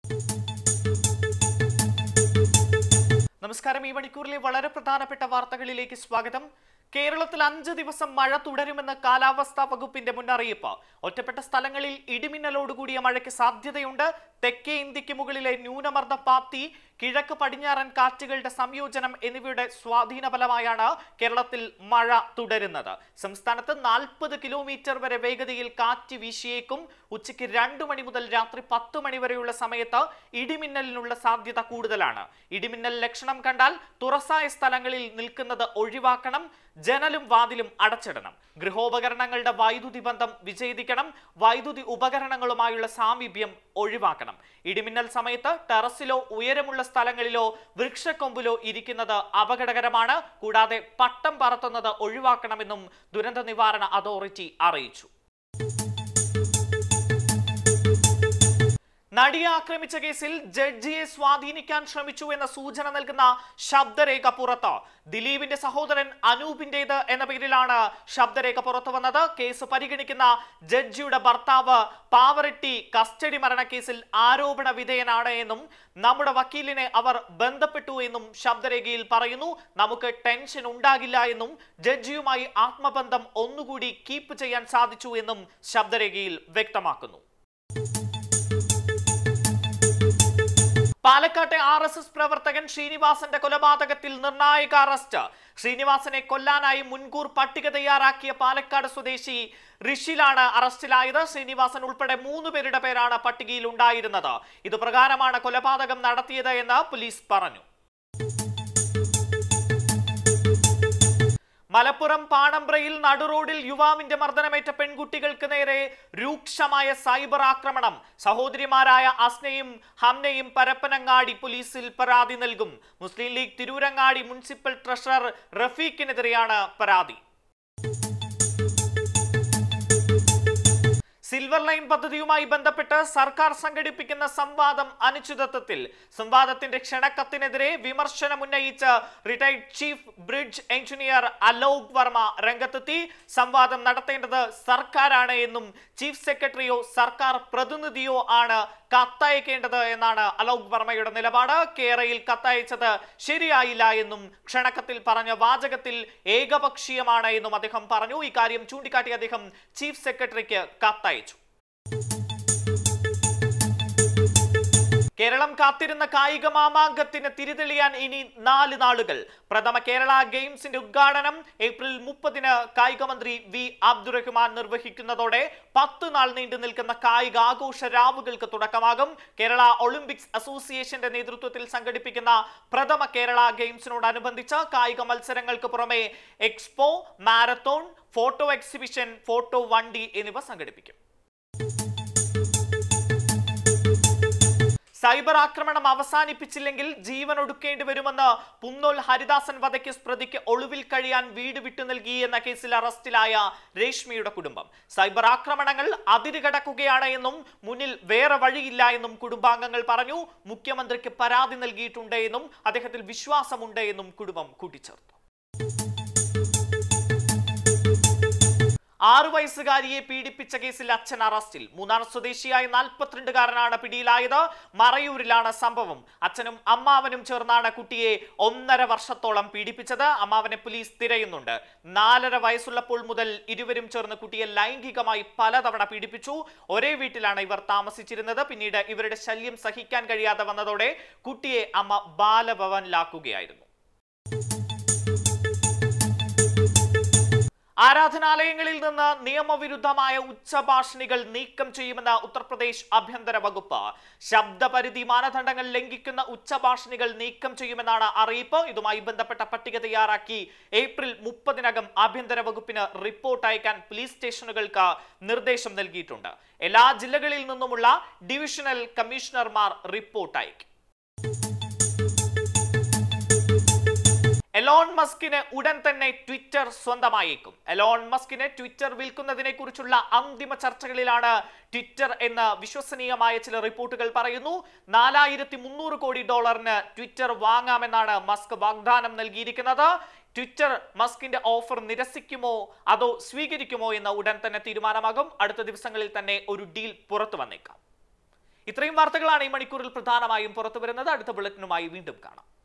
നമസ്കാരം ഈ മണിക്കൂറിലെ വളരെ പ്രധാനപ്പെട്ട വാർത്തകളിലേക്ക് സ്വാഗതം കേരളത്തിൽ അഞ്ച് ദിവസം മഴ തുടരുമെന്ന് കാലാവസ്ഥാ വകുപ്പിന്റെ മുന്നറിയിപ്പ് ഒറ്റപ്പെട്ട സ്ഥലങ്ങളിൽ ഇടിമിന്നലോടുകൂടിയ മഴയ്ക്ക് സാധ്യതയുണ്ട് തെക്കേ ഇന്ത്യക്ക് മുകളിലെ ന്യൂനമർദ്ദ പാത്തി കിഴക്ക് പടിഞ്ഞാറൻ കാറ്റുകളുടെ സംയോജനം എന്നിവയുടെ സ്വാധീന ഫലമായാണ് കേരളത്തിൽ മഴ തുടരുന്നത് സംസ്ഥാനത്ത് നാൽപ്പത് കിലോമീറ്റർ വരെ വേഗതയിൽ കാറ്റ് വീശിയേക്കും ഉച്ചയ്ക്ക് രണ്ടു മണി മുതൽ രാത്രി പത്ത് മണി വരെയുള്ള സമയത്ത് ഇടിമിന്നലിനുള്ള സാധ്യത കൂടുതലാണ് ഇടിമിന്നൽ ലക്ഷണം കണ്ടാൽ തുറസായ സ്ഥലങ്ങളിൽ നിൽക്കുന്നത് ഒഴിവാക്കണം ജനലും വാതിലും അടച്ചിടണം ഗൃഹോപകരണങ്ങളുടെ വൈദ്യുതി ബന്ധം വിച്ഛേദിക്കണം വൈദ്യുതി ഉപകരണങ്ങളുമായുള്ള സാമീപ്യം ഒഴിവാക്കണം ഇടിമിന്നൽ സമയത്ത് ടെറസിലോ ഉയരമുള്ള സ്ഥലങ്ങളിലോ വൃക്ഷക്കൊമ്പിലോ ഇരിക്കുന്നത് അപകടകരമാണ് കൂടാതെ പട്ടം പറത്തുന്നത് ഒഴിവാക്കണമെന്നും ദുരന്ത നിവാരണ അതോറിറ്റി അറിയിച്ചു നടിയെ ആക്രമിച്ച കേസിൽ ജഡ്ജിയെ സ്വാധീനിക്കാൻ ശ്രമിച്ചു എന്ന സൂചന നൽകുന്ന ശബ്ദരേഖ പുറത്ത് ദിലീപിന്റെ സഹോദരൻ അനൂപിന്റേത് എന്ന പേരിലാണ് ശബ്ദരേഖ പുറത്തു വന്നത് കേസ് പരിഗണിക്കുന്ന ജഡ്ജിയുടെ ഭർത്താവ് പാവറട്ടി കസ്റ്റഡി മരണക്കേസിൽ ആരോപണ വിധേയനാണ് എന്നും നമ്മുടെ വക്കീലിനെ അവർ ബന്ധപ്പെട്ടു എന്നും ശബ്ദരേഖയിൽ പറയുന്നു നമുക്ക് ടെൻഷൻ ഉണ്ടാകില്ല എന്നും ജഡ്ജിയുമായി ആത്മബന്ധം ഒന്നുകൂടി കീപ്പ് ചെയ്യാൻ സാധിച്ചു എന്നും ശബ്ദരേഖയിൽ വ്യക്തമാക്കുന്നു പാലക്കാട്ടെ ആർ എസ് എസ് പ്രവർത്തകൻ ശ്രീനിവാസന്റെ കൊലപാതകത്തിൽ നിർണായക അറസ്റ്റ് ശ്രീനിവാസനെ കൊല്ലാനായി മുൻകൂർ പട്ടിക തയ്യാറാക്കിയ പാലക്കാട് സ്വദേശി ഋഷിലാണ് അറസ്റ്റിലായത് ശ്രീനിവാസൻ ഉൾപ്പെടെ മൂന്ന് പേരുടെ പേരാണ് പട്ടികയിൽ ഉണ്ടായിരുന്നത് ഇത് പ്രകാരമാണ് കൊലപാതകം നടത്തിയത് എന്ന് പോലീസ് പറഞ്ഞു മലപ്പുറം പാണമ്പ്രയിൽ നടുറോഡിൽ യുവാവിന്റെ മർദ്ദനമേറ്റ പെൺകുട്ടികൾക്ക് നേരെ രൂക്ഷമായ സൈബർ ആക്രമണം സഹോദരിമാരായ അസ്നയും ഹംനയും പരപ്പനങ്ങാടി പോലീസിൽ പരാതി നൽകും മുസ്ലിം ലീഗ് തിരൂരങ്ങാടി മുനിസിപ്പൽ ട്രഷറർ റഫീഖിനെതിരെയാണ് പരാതി സിൽവർ ലൈൻ പദ്ധതിയുമായി ബന്ധപ്പെട്ട് സർക്കാർ സംഘടിപ്പിക്കുന്ന സംവാദം അനിശ്ചിതത്വത്തിൽ സംവാദത്തിന്റെ ക്ഷണക്കത്തിനെതിരെ വിമർശനമുന്നയിച്ച് retired chief bridge engineer Alok Varma രംഗത്തെത്തി സംവാദം നടത്തേണ്ടത് സർക്കാരാണ് എന്നും ചീഫ് സെക്രട്ടറിയോ സർക്കാർ പ്രതിനിധിയോ ആണ് കത്തയക്കേണ്ടത് എന്നാണ് അലോക് വർമ്മയുടെ നിലപാട് കേരയിൽ കത്തയച്ചത് ശരിയായില്ല എന്നും ക്ഷണക്കത്തിൽ പറഞ്ഞ വാചകത്തിൽ ഏകപക്ഷീയമാണ് എന്നും അദ്ദേഹം പറഞ്ഞു ഇക്കാര്യം ചൂണ്ടിക്കാട്ടി അദ്ദേഹം ചീഫ് സെക്രട്ടറിക്ക് കത്തയച്ചു കേരളം കാത്തിരുന്ന കായിക മാമാങ്കത്തിന് തിരിതെളിയാൻ ഇനി നാല് നാളുകൾ പ്രഥമ കേരള ഗെയിംസിന്റെ ഉദ്ഘാടനം ഏപ്രിൽ മുപ്പതിന് കായിക മന്ത്രി വി അബ്ദുറഹ്മാൻ നിർവഹിക്കുന്നതോടെ പത്ത് നാൾ നീണ്ടു നിൽക്കുന്ന കായിക ആഘോഷ രാവുകൾക്ക് തുടക്കമാകും കേരള ഒളിമ്പിക്സ് അസോസിയേഷന്റെ നേതൃത്വത്തിൽ സംഘടിപ്പിക്കുന്ന പ്രഥമ കേരള ഗെയിംസിനോടനുബന്ധിച്ച് കായിക മത്സരങ്ങൾക്ക് പുറമെ expo marathon photo exhibition photo വണ്ടി എന്നിവ സംഘടിപ്പിക്കും സൈബർ ആക്രമണം അവസാനിപ്പിച്ചില്ലെങ്കിൽ ജീവൻ ഒടുക്കേണ്ടി വരുമെന്ന് പുന്നോൽ ഹരിദാസൻ വധയ്ക്ക് പ്രതിക്ക് ഒളിവിൽ കഴിയാൻ വീട് വിട്ടു നൽകി എന്ന കേസിൽ അറസ്റ്റിലായ രേഷ്മയുടെ കുടുംബം സൈബർ ആക്രമണങ്ങൾ അതിരുകടക്കുകയാണ് എന്നും മുന്നിൽ വേറെ വഴിയില്ല എന്നും കുടുംബാംഗങ്ങൾ പറഞ്ഞു മുഖ്യമന്ത്രിക്ക് പരാതി നൽകിയിട്ടുണ്ട് എന്നും അദ്ദേഹത്തിൽ വിശ്വാസമുണ്ട് എന്നും കുടുംബം കൂട്ടിച്ചേർത്തു ആറു വയസ്സുകാരിയെ പീഡിപ്പിച്ച കേസിൽ അച്ഛൻ അറസ്റ്റിൽ മൂന്നാർ സ്വദേശിയായ നാൽപ്പത്തിരണ്ടുകാരനാണ് പിടിയിലായത് മറയൂരിലാണ് സംഭവം അച്ഛനും അമ്മാവനും ചേർന്നാണ് കുട്ടിയെ ഒന്നര വർഷത്തോളം പീഡിപ്പിച്ചത് അമ്മാവനെ പോലീസ് തിരയുന്നുണ്ട് നാലര വയസ്സുള്ളപ്പോൾ മുതൽ ഇരുവരും ചേർന്ന് കുട്ടിയെ ലൈംഗികമായി പലതവണ പീഡിപ്പിച്ചു ഒരേ വീട്ടിലാണ് ഇവർ താമസിച്ചിരുന്നത് പിന്നീട് ഇവരുടെ ശല്യം സഹിക്കാൻ കഴിയാതെ വന്നതോടെ കുട്ടിയെ അമ്മ ബാലഭവനിലാക്കുകയായിരുന്നു ആരാധനാലയങ്ങളിൽ നിന്ന് നിയമവിരുദ്ധമായ ഉച്ചഭാഷണികൾ നീക്കം ചെയ്യുമെന്ന് ഉത്തർപ്രദേശ് ആഭ്യന്തര വകുപ്പ് ശബ്ദപരിധി മാനദണ്ഡങ്ങൾ ലംഘിക്കുന്ന ഉച്ചഭാഷണികൾ നീക്കം ചെയ്യുമെന്നാണ് അറിയിപ്പ് ഇതുമായി ബന്ധപ്പെട്ട പട്ടിക തയ്യാറാക്കി ഏപ്രിൽ മുപ്പതിനകം ആഭ്യന്തര വകുപ്പിന് റിപ്പോർട്ട് അയക്കാൻ പോലീസ് സ്റ്റേഷനുകൾക്ക് നിർദ്ദേശം നൽകിയിട്ടുണ്ട് എല്ലാ ജില്ലകളിൽ നിന്നുമുള്ള ഡിവിഷണൽ കമ്മീഷണർമാർ റിപ്പോർട്ട് അയക്കും എലോൺ മസ്കിന് ഉടൻ തന്നെ ട്വിറ്റർ സ്വന്തമായേക്കും എലോൺ മസ്കിന് ട്വിറ്റർ വിൽക്കുന്നതിനെ കുറിച്ചുള്ള അന്തിമ ചർച്ചകളിലാണ് ട്വിറ്റർ എന്ന് വിശ്വസനീയമായ ചില റിപ്പോർട്ടുകൾ പറയുന്നു നാലായിരത്തി മുന്നൂറ് കോടി ഡോളറിന് ട്വിറ്റർ വാങ്ങാമെന്നാണ് മസ്ക് വാഗ്ദാനം നൽകിയിരിക്കുന്നത് ട്വിറ്റർ മസ്കിന്റെ ഓഫർ നിരസിക്കുമോ അതോ സ്വീകരിക്കുമോ എന്ന് ഉടൻ തന്നെ തീരുമാനമാകും അടുത്ത ദിവസങ്ങളിൽ തന്നെ ഒരു ഡീൽ പുറത്തു വന്നേക്കാം ഇത്രയും വാർത്തകളാണ് ഈ മണിക്കൂറിൽ പ്രധാനമായും പുറത്തു വരുന്നത് അടുത്ത ബുള്ളറ്റിനുമായി വീണ്ടും കാണാം